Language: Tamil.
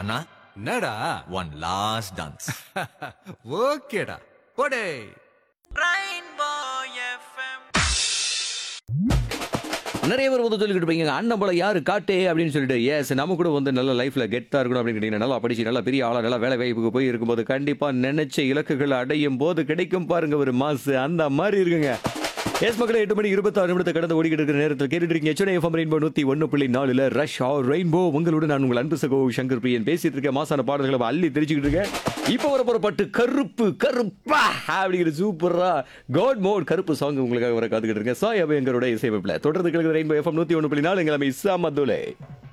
அண்ணா என்னடா ஒன் லாஸ்ட் டான்ஸ் ஓகேடா போடே நிறைய பேர் வந்து சொல்லிக்கிட்டு இருப்பீங்க அண்ணன் போல யாரு காட்டே அப்படின்னு சொல்லிட்டு எஸ் நம்ம கூட வந்து நல்ல லைஃப்ல கெத்தா இருக்கணும் அப்படின்னு கேட்டீங்கன்னா நல்லா படிச்சு நல்லா பெரிய ஆளா நல்லா வேலை வாய்ப்புக்கு போய் இருக்கும்போது கண்டிப்பா நினைச்ச இலக்குகளை அடையும் போது கிடைக்கும் பாருங்க ஒரு மாசு அந்த மாதிரி இருக்குங்க எஸ் மக்களே எட்டு மணி இருபத்தாறு நிமிடத்தை கடந்து ஓடிக்கிட்டு இருக்கிற நேரத்தில் கேட்டுட்டு இருக்கீங்க சென்னை எஃப்எம் ரெயின்போ நூத்தி ஒன்று புள்ளி நாலுல ரஷ் ஆர் ரெயின்போ உங்களோட நான் உங்கள் அன்பு சகோ சங்கர் பிரியன் பேசிட்டு இருக்கேன் மாசான பாடல்களை அள்ளி தெரிச்சுக்கிட்டு இருக்கேன் இப்போ வர போற பட்டு கருப்பு கருப்பா அப்படிங்கிற சூப்பரா காட் மோட் கருப்பு சாங் உங்களுக்காக வர காத்துக்கிட்டு இருக்கேன் சாய் அபயங்கரோட இசையமைப்பில் தொடர்ந்து கிழக்கு ரெயின்போ எஃப்எம் நூத்தி ஒன்று புள்ளி நாலு எங்களை இஸ்ஸா மதுலே